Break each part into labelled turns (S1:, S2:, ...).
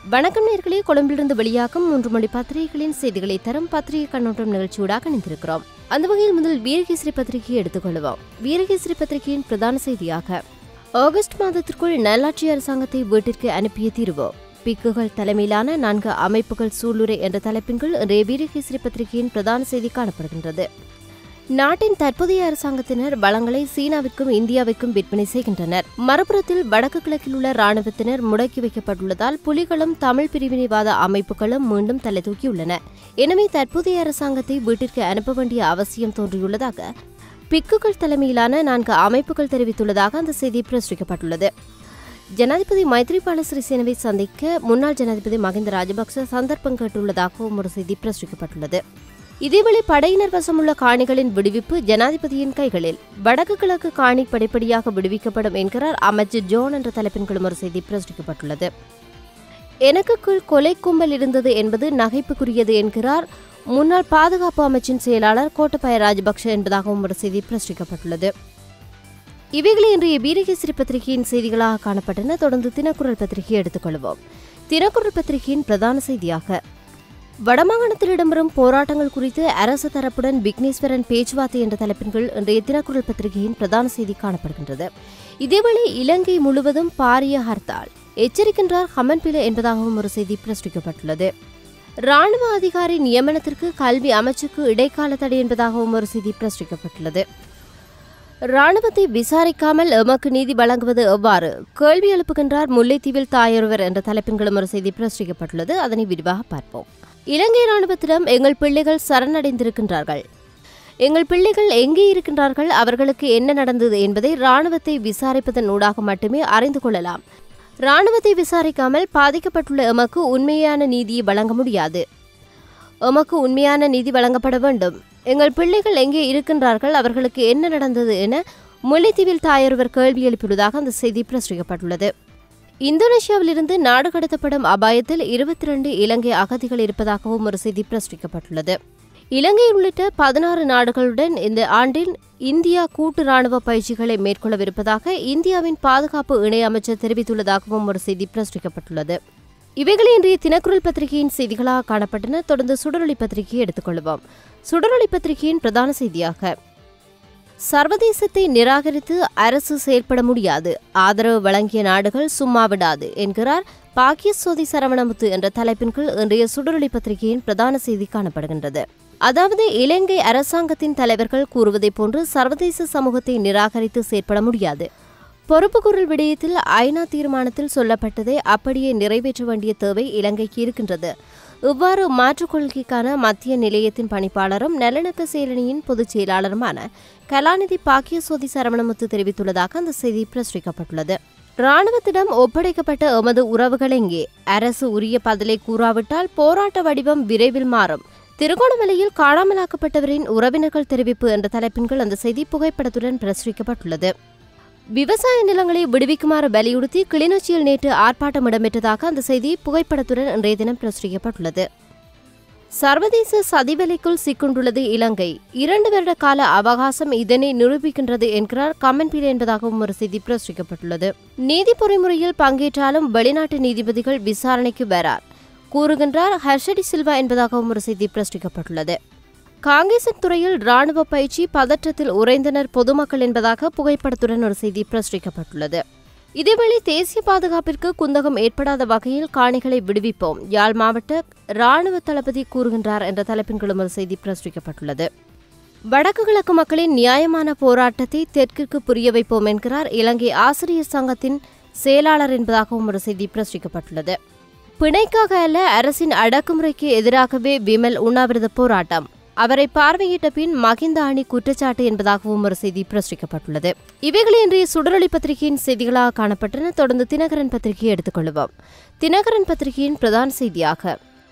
S1: வணக்கம் நேர்களே கொழும்பிலிருந்து வெளியாகும் மூன்று மணி பத்திரிகைகளின் செய்திகளை தரும் பத்திரிகை கண்ணோட்டம் நிகழ்ச்சியூடாக இணைந்திருக்கிறோம் அந்த வகையில் முதல் வீரகேசரி பத்திரிகையை எடுத்துக்கொள்வோம் வீரகேசரி பத்திரிகையின் பிரதான செய்தியாக ஆகஸ்ட் மாதத்திற்குள் நல்லாட்சி அரசாங்கத்தை வீட்டிற்கு அனுப்பிய தீர்வு பிக்குகள் தலைமையிலான நான்கு அமைப்புகள் சூளுரை என்ற தலைப்பின் கீழ் இன்றைய வீரகேசரி பத்திரிகையின் பிரதான செய்தி காணப்படுகின்றது நாட்டின் தற்போதைய அரசாங்கத்தினர் வளங்களை சீனாவிற்கும் இந்தியாவிற்கும் விற்பனை செய்கின்றனர் மறுபுறத்தில் வடக்கு கிழக்கில் உள்ள ராணுவத்தினர் முடக்கி வைக்கப்பட்டுள்ளதால் புலிகளும் தமிழ் பிரிவினைவாத அமைப்புகளும் மீண்டும் தலை தூக்கியுள்ளன எனவே தற்போதைய அரசாங்கத்தை வீட்டிற்கு அனுப்ப வேண்டிய அவசியம் தோன்றியுள்ளதாக பிக்குகள் தலைமையிலான நான்கு அமைப்புகள் தெரிவித்துள்ளதாக அந்த செய்தி பிரசுரிக்கப்பட்டுள்ளது ஜனாதிபதி மைத்ரிபால சிறிசேனவை சந்திக்க முன்னாள் ஜனாதிபதி மகிந்த ராஜபக்ச சந்தர்ப்பம் கேட்டுள்ளதாகவும் ஒரு செய்தி பிரசுரிக்கப்பட்டுள்ளது இதேவேளை படையினர் வசமுள்ள காணிகளின் விடுவிப்பு ஜனாதிபதியின் கைகளில் வடக்கு கிழக்கு காணி படிப்படியாக விடுவிக்கப்படும் என்கிறார் அமைச்சர் ஜோன் என்ற தலைப்பின் கீழும் ஒரு செய்தி பிரசுரிக்கப்பட்டுள்ளது எனக்குள் கொலை கும்பல் இருந்தது என்பது நகைப்புக்குரியது என்கிறார் முன்னாள் பாதுகாப்பு அமைச்சின் செயலாளர் கோட்டபாய ராஜபக்ஷ என்பதாகவும் ஒரு செய்தி பிரசுரிக்கப்பட்டுள்ளது இவைகளை இன்றைய வீரகேசரி பத்திரிகையின் செய்திகளாக காணப்பட்டன தொடர்ந்து தினக்குரல் பத்திரிகையை எடுத்துக்கொள்வோம் தினக்குரல் பத்திரிகையின் பிரதான செய்தியாக வடமாகாணத்தில் இடம்பெறும் போராட்டங்கள் குறித்து அரசு தரப்புடன் விக்னேஸ்வரன் பேச்சுவார்த்தை என்ற தலைப்பின் கீழ் இன்றைய தினக்குரல் பத்திரிகையின் பிரதான செய்தி காணப்படுகின்றது இதேவேளை இலங்கை முழுவதும் பாரிய ஹர்த்தால் எச்சரிக்கின்றார் ஹமன் பில என்பதாகவும் ஒரு செய்தி பிரசுரிக்கப்பட்டுள்ளது ராணுவ அதிகாரி நியமனத்திற்கு கல்வி அமைச்சுக்கு இடைக்கால தடை என்பதாகவும் ஒரு செய்தி பிரசுரிக்கப்பட்டுள்ளது ராணுவத்தை விசாரிக்காமல் எமக்கு நீதி வழங்குவது எவ்வாறு கேள்வி எழுப்புகின்றார் முல்லைத்தீவில் தாயொருவர் என்ற தலைப்பின் கீழும் ஒரு செய்தி பிரசுரிக்கப்பட்டுள்ளது அதனை விரிவாக பார்ப்போம் இலங்கை ராணுவத்திடம் எங்கள் பிள்ளைகள் சரணடைந்திருக்கின்றார்கள் எங்கள் பிள்ளைகள் எங்கே இருக்கின்றார்கள் அவர்களுக்கு என்ன நடந்தது என்பதை ராணுவத்தை விசாரிப்பதன் ஊடாக மட்டுமே அறிந்து கொள்ளலாம் ராணுவத்தை விசாரிக்காமல் பாதிக்கப்பட்டுள்ள எமக்கு உண்மையான நீதியை வழங்க முடியாது எமக்கு உண்மையான நீதி வழங்கப்பட வேண்டும் எங்கள் பிள்ளைகள் எங்கே இருக்கின்றார்கள் அவர்களுக்கு என்ன நடந்தது என முல்லைத்தீவில் தாயொருவர் கேள்வி எழுப்பியுள்ளதாக அந்த செய்தி பிரசுரிக்கப்பட்டுள்ளது இந்தோனேஷியாவிலிருந்து நாடு கடத்தப்படும் அபாயத்தில் இருபத்தி ரெண்டு இலங்கை அகதிகள் இருப்பதாகவும் ஒரு செய்தி பிரசுரிக்கப்பட்டுள்ளது இலங்கை உள்ளிட்ட பதினாறு நாடுகளுடன் இந்த ஆண்டில் இந்தியா கூட்டு ராணுவ பயிற்சிகளை மேற்கொள்ளவிருப்பதாக இந்தியாவின் பாதுகாப்பு இணையமைச்சர் தெரிவித்துள்ளதாகவும் ஒரு செய்தி பிரசுரிக்கப்பட்டுள்ளது இவைகளை இன்றைய தினக்குரல் பத்திரிகையின் செய்திகளாக காணப்பட்டன தொடர்ந்து சுடரொளி பத்திரிகையை எடுத்துக்கொள்வோம் சுடரொளி பத்திரிகையின் பிரதான செய்தியாக சர்வதேசத்தை நிராகரித்து அரசு செயல்பட முடியாது ஆதரவு வழங்கிய நாடுகள் சும்மா விடாது என்கிறார் பாக்கியசோதி சரவணமுத்து என்ற தலைப்பின் கீழ் இன்றைய சுடரொளி பத்திரிகையின் பிரதான செய்தி காணப்படுகின்றது அதாவது இலங்கை அரசாங்கத்தின் தலைவர்கள் கூறுவதைப் போன்று சர்வதேச சமூகத்தை நிராகரித்து செயற்பட முடியாது பொறுப்புக்கூறல் விடயத்தில் ஐநா தீர்மானத்தில் சொல்லப்பட்டதை அப்படியே நிறைவேற்ற வேண்டிய தேவை இலங்கைக்கு இருக்கின்றது இவ்வாறு மாற்றுக் கொள்கைக்கான மத்திய நிலையத்தின் பணிப்பாளரும் நல்லிணக்க செயலணியின் பொதுச் செயலாளருமான கலாநிதி பாக்கியசோதி சரவணமுத்து தெரிவித்துள்ளதாக அந்த செய்தி பிரசுரிக்கப்பட்டுள்ளது ராணுவத்திடம் ஒப்படைக்கப்பட்ட எமது உறவுகள் எங்கே அரசு உரிய பதிலை கூறாவிட்டால் போராட்ட வடிவம் விரைவில் மாறும் திருகோணமலையில் காணாமலாக்கப்பட்டவரின் உறவினர்கள் தெரிவிப்பு என்ற தலைப்பின் கீழ் அந்த செய்தி புகைப்படத்துடன் பிரசுரிக்கப்பட்டுள்ளது விவசாய நிலங்களை விடுவிக்குமாறு வலியுறுத்தி கிளிநொச்சியில் நேற்று ஆர்ப்பாட்டம் இடம்பெற்றதாக அந்த செய்தி புகைப்படத்துடன் இன்றைய தினம் பிரசுரிக்கப்பட்டுள்ளது சர்வதேச சதிவலைக்குள் சிக்குண்டுள்ளது இலங்கை இரண்டு வருட கால அவகாசம் இதனை நிரூபிக்கின்றது என்கிறார் கமன்பீர் என்பதாகவும் ஒரு செய்தி பிரசுரிக்கப்பட்டுள்ளது நீதி பொறிமுறையில் பங்கேற்றாலும் வெளிநாட்டு நீதிபதிகள் விசாரணைக்கு வரார் கூறுகின்றார் ஹர்ஷடி சில்வா என்பதாகவும் ஒரு செய்தி பிரசுரிக்கப்பட்டுள்ளது காங்கேசன் துறையில் ராணுவ பயிற்சி பதற்றத்தில் உறைந்தனர் பொதுமக்கள் என்பதாக புகைப்படத்துடன் ஒரு செய்தி பிரசுரிக்கப்பட்டுள்ளது இதேவேளை தேசிய பாதுகாப்பிற்கு குந்தகம் ஏற்படாத வகையில் காணிகளை விடுவிப்போம் யாழ் மாவட்ட ராணுவ தளபதி கூறுகின்றார் என்ற தலைப்பின் கீழும் ஒரு செய்தி பிரசுரிக்கப்பட்டுள்ளது வடக்கு கிழக்கு மக்களின் நியாயமான போராட்டத்தை தெற்கிற்கு புரிய வைப்போம் என்கிறார் இலங்கை ஆசிரியர் சங்கத்தின் செயலாளர் என்பதாகவும் ஒரு செய்தி பிரசுரிக்கப்பட்டுள்ளது பிணைக்காக அல்ல அரசின் அடக்குமுறைக்கு எதிராகவே விமல் உண்ணாவிரத போராட்டம் அவரை பார்வையிட்ட பின் மகிந்த அணி குற்றச்சாட்டு என்பதாகவும் ஒரு செய்தி பிரசுரிக்கப்பட்டுள்ளது இவைகளை இன்றைய சுடரொளி பத்திரிகையின் செய்திகளாக காணப்பட்டன தொடர்ந்து தினகரன் பத்திரிகையை எடுத்துக்கொள்வோம் தினகரன் பத்திரிகையின் பிரதான செய்தியாக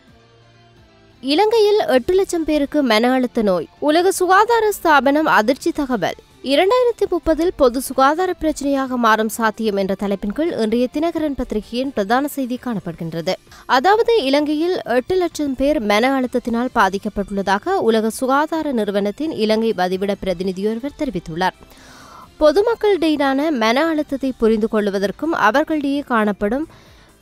S1: இலங்கையில் எட்டு லட்சம் பேருக்கு மன அழுத்த நோய் உலக சுகாதார ஸ்தாபனம் அதிர்ச்சி தகவல் இரண்டாயிரத்தி முப்பதில் பொது சுகாதார பிரச்சனையாக மாறும் சாத்தியம் என்ற தலைப்பின் கீழ் இன்றைய தினகரன் பத்திரிகையின் பிரதான செய்தி காணப்படுகின்றது அதாவது இலங்கையில் எட்டு லட்சம் பேர் மன அழுத்தத்தினால் பாதிக்கப்பட்டுள்ளதாக உலக சுகாதார நிறுவனத்தின் இலங்கை வதிவிட பிரதிநிதியொருவர் தெரிவித்துள்ளார் பொதுமக்களிடையிலான மன அழுத்தத்தை புரிந்து கொள்வதற்கும் அவர்களிடையே காணப்படும்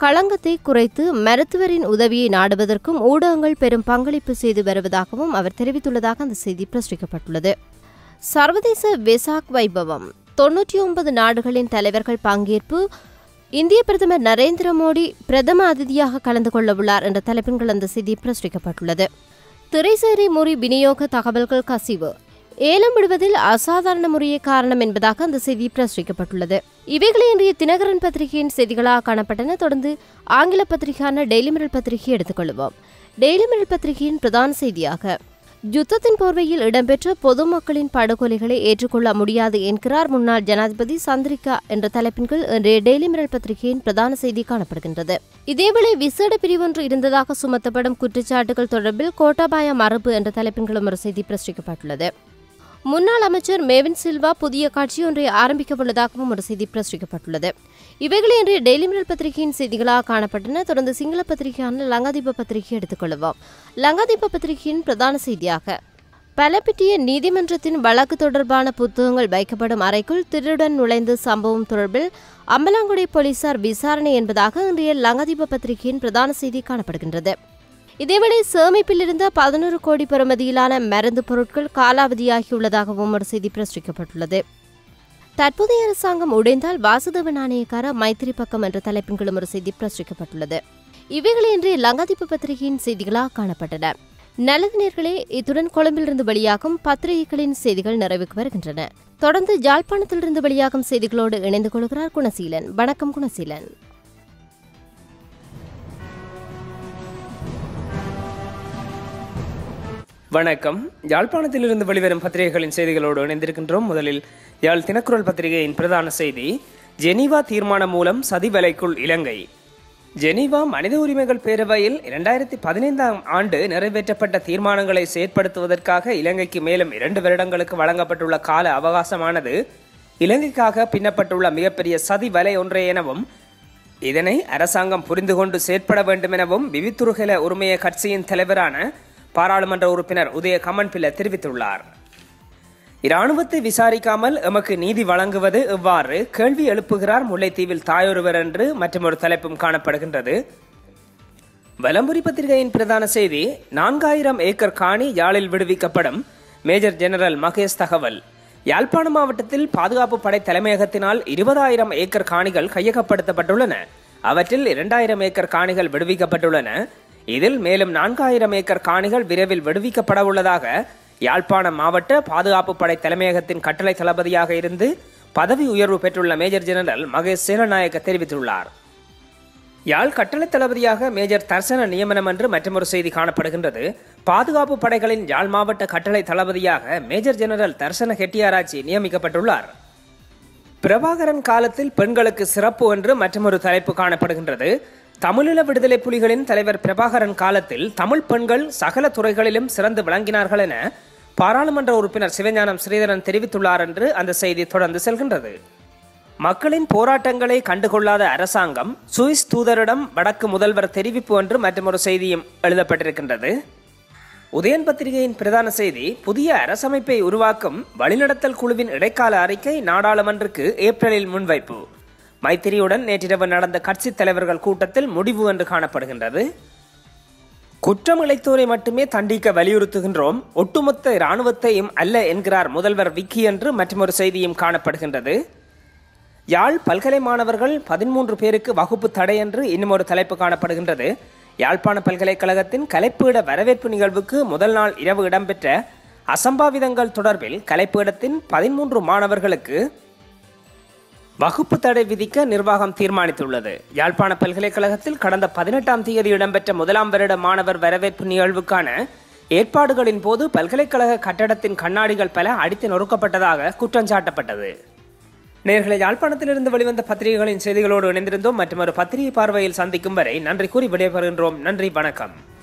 S1: களங்கத்தை குறைத்து மருத்துவரின் உதவியை நாடுவதற்கும் ஊடகங்கள் பெரும் பங்களிப்பு செய்து வருவதாகவும் அவர் தெரிவித்துள்ளதாக அந்த செய்தி பிரசுரிக்கப்பட்டுள்ளது சர்வதேச வெசாக் வைபவம் தொன்னூற்றி ஒன்பது நாடுகளின் தலைவர்கள் பங்கேற்பு இந்திய பிரதமர் நரேந்திர மோடி பிரதம அதிதியாக கலந்து கொள்ள உள்ளார் என்ற தலைப்பின்கள் அந்த செய்தி பிரசுரிக்கப்பட்டுள்ளது திரைசேரி முறி விநியோக தகவல்கள் கசிவு ஏலம் விடுவதில் அசாதாரண முறையே காரணம் என்பதாக அந்த செய்தி பிரசுரிக்கப்பட்டுள்ளது இவைகளை இன்றைய தினகரன் பத்திரிகையின் செய்திகளாக காணப்பட்டன தொடர்ந்து ஆங்கில பத்திரிகையான டெய்லி மிரல் பத்திரிகை எடுத்துக்கொள்வோம் டெய்லி மிரல் பத்திரிகையின் பிரதான செய்தியாக யுத்தத்தின் போர்வையில் இடம்பெற்ற பொதுமக்களின் படுகொலைகளை ஏற்றுக்கொள்ள முடியாது என்கிறார் முன்னாள் ஜனாதிபதி சந்திரிகா என்ற தலைப்பின் கீழ் இன்றைய டெய்லி மிரல் பத்திரிகையின் பிரதான செய்தி காணப்படுகின்றது இதேவேளை விசேட பிரிவொன்று இருந்ததாக சுமத்தப்படும் குற்றச்சாட்டுகள் தொடர்பில் கோட்டாபாய மரபு என்ற தலைப்பின் கீழும் ஒரு செய்தி பிரசுரிக்கப்பட்டுள்ளது முன்னாள் அமைச்சர் மேவின் சில்வா புதிய கட்சி ஒன்றை ஆரம்பிக்க உள்ளதாகவும் ஒரு செய்தி பிரசுரிக்கப்பட்டுள்ளது இவைகளை இன்றைய டெய்லி மிரல் பத்திரிகையின் செய்திகளாக காணப்பட்டன தொடர்ந்து சிங்கள பத்திரிகையான லங்காதீப பத்திரிகை எடுத்துக்கொள்வோம் லங்காதீப பத்திரிகையின் பிரதான செய்தியாக பலப்பிட்டிய நீதிமன்றத்தின் வழக்கு தொடர்பான புத்தகங்கள் வைக்கப்படும் அறைக்குள் திருடன் நுழைந்த சம்பவம் தொடர்பில் அம்பலாங்குடி போலீசார் விசாரணை என்பதாக இன்றைய லங்காதீப பத்திரிகையின் பிரதான செய்தி காணப்படுகின்றது இதேவேளை சேமிப்பில் இருந்த பதினோரு கோடி பெறுமதியிலான மருந்து பொருட்கள் காலாவதியாகியுள்ளதாகவும் ஒரு செய்தி பிரசுரிக்கப்பட்டுள்ளது தற்போதைய அரசாங்கம் உடைந்தால் வாசுதேவ நாணயக்கார மைத்திரி பக்கம் என்ற தலைப்பின் கீழும் ஒரு செய்தி பிரசுரிக்கப்பட்டுள்ளது இவைகளை இன்று லங்காதீப பத்திரிகையின் செய்திகளாக காணப்பட்டன நல்லது நேர்களே இத்துடன் கொழும்பிலிருந்து வெளியாகும் பத்திரிகைகளின் செய்திகள் நிறைவுக்கு வருகின்றன தொடர்ந்து ஜாழ்ப்பாணத்திலிருந்து வெளியாகும் செய்திகளோடு இணைந்து கொள்கிறார் குணசீலன் வணக்கம் குணசீலன்
S2: வணக்கம் யாழ்ப்பாணத்திலிருந்து வெளிவரும் பத்திரிகைகளின் செய்திகளோடு இணைந்திருக்கின்றோம் முதலில் யாழ் தினக்குரல் பத்திரிகையின் பிரதான செய்தி ஜெனீவா தீர்மானம் மூலம் சதிவலைக்குள் இலங்கை ஜெனீவா மனித உரிமைகள் பேரவையில் இரண்டாயிரத்தி பதினைந்தாம் ஆண்டு நிறைவேற்றப்பட்ட தீர்மானங்களை செயற்படுத்துவதற்காக இலங்கைக்கு மேலும் இரண்டு வருடங்களுக்கு வழங்கப்பட்டுள்ள கால அவகாசமானது இலங்கைக்காக பின்னப்பட்டுள்ள மிகப்பெரிய சதி வலை ஒன்றே எனவும் இதனை அரசாங்கம் புரிந்து கொண்டு செயற்பட வேண்டும் எனவும் விவித்துருகல உரிமைய கட்சியின் தலைவரான பாராளுமன்ற உறுப்பினர் உதய கமன்பில தெரிவித்துள்ளார் இராணுவத்தை விசாரிக்காமல் எமக்கு நீதி வழங்குவது எவ்வாறு கேள்வி எழுப்புகிறார் முல்லைத்தீவில் தாயொருவர் என்று மற்றொரு தலைப்பும் காணப்படுகின்றது வலம்புரி பத்திரிகையின் பிரதான செய்தி நான்காயிரம் ஏக்கர் காணி யாழில் விடுவிக்கப்படும் மேஜர் ஜெனரல் மகேஷ் தகவல் யாழ்ப்பாண மாவட்டத்தில் பாதுகாப்பு படை தலைமையகத்தினால் இருபதாயிரம் ஏக்கர் காணிகள் கையகப்படுத்தப்பட்டுள்ளன அவற்றில் இரண்டாயிரம் ஏக்கர் காணிகள் விடுவிக்கப்பட்டுள்ளன இதில் மேலும் நான்காயிரம் ஏக்கர் காணிகள் விரைவில் விடுவிக்கப்பட உள்ளதாக யாழ்ப்பாண மாவட்ட பாதுகாப்பு படை தலைமையகத்தின் கட்டளை தளபதியாக இருந்து பதவி உயர்வு பெற்றுள்ள மேஜர் ஜெனரல் மகேஷ் சேனநாயக்க தெரிவித்துள்ளார் யாழ் கட்டளை தளபதியாக மேஜர் தர்சன நியமனம் என்று மற்றொரு செய்தி காணப்படுகின்றது பாதுகாப்பு படைகளின் யாழ் மாவட்ட கட்டளை தளபதியாக மேஜர் ஜெனரல் தர்சன ஹெட்டியாராச்சி நியமிக்கப்பட்டுள்ளார் பிரபாகரன் காலத்தில் பெண்களுக்கு சிறப்பு என்று மற்றொரு தலைப்பு காணப்படுகின்றது தமிழீழ விடுதலை புலிகளின் தலைவர் பிரபாகரன் காலத்தில் தமிழ் பெண்கள் சகல துறைகளிலும் சிறந்து விளங்கினார்கள் என பாராளுமன்ற உறுப்பினர் சிவஞானம் ஸ்ரீதரன் தெரிவித்துள்ளார் என்று அந்த செய்தி தொடர்ந்து செல்கின்றது மக்களின் போராட்டங்களை கண்டுகொள்ளாத அரசாங்கம் சுவிஸ் தூதரிடம் வடக்கு முதல்வர் தெரிவிப்பு என்று மற்றொரு செய்தியும் எழுதப்பட்டிருக்கின்றது உதயன் பத்திரிகையின் பிரதான செய்தி புதிய அரசமைப்பை உருவாக்கும் வழிநடத்தல் குழுவின் இடைக்கால அறிக்கை நாடாளுமன்றக்கு ஏப்ரலில் முன்வைப்பு மைத்திரியுடன் நேற்றிரவு நடந்த கட்சி தலைவர்கள் கூட்டத்தில் முடிவு என்று காணப்படுகின்றது குற்றம் இழைத்தோரை மட்டுமே தண்டிக்க வலியுறுத்துகின்றோம் ஒட்டுமொத்த இராணுவத்தையும் அல்ல என்கிறார் முதல்வர் விக்கி என்று மற்றொரு செய்தியும் காணப்படுகின்றது யாழ் பல்கலை மாணவர்கள் பதிமூன்று பேருக்கு வகுப்பு தடை என்று இன்னும் ஒரு தலைப்பு காணப்படுகின்றது யாழ்ப்பாண பல்கலைக்கழகத்தின் கலைப்பீட வரவேற்பு நிகழ்வுக்கு முதல் நாள் இரவு இடம்பெற்ற அசம்பாவிதங்கள் தொடர்பில் கலைப்பீடத்தின் பதிமூன்று மாணவர்களுக்கு வகுப்பு தடை விதிக்க நிர்வாகம் தீர்மானித்துள்ளது யாழ்ப்பாண பல்கலைக்கழகத்தில் கடந்த பதினெட்டாம் தேதி இடம்பெற்ற முதலாம் வருட மாணவர் வரவேற்பு நிகழ்வுக்கான ஏற்பாடுகளின் போது பல்கலைக்கழக கட்டடத்தின் கண்ணாடிகள் பல அடித்து நொறுக்கப்பட்டதாக குற்றஞ்சாட்டப்பட்டது நேர்களை யாழ்ப்பாணத்திலிருந்து வெளிவந்த பத்திரிகைகளின் செய்திகளோடு இணைந்திருந்தோம் மற்றும் ஒரு பத்திரிகை பார்வையில் சந்திக்கும் வரை நன்றி கூறி விடைபெறுகின்றோம் நன்றி வணக்கம்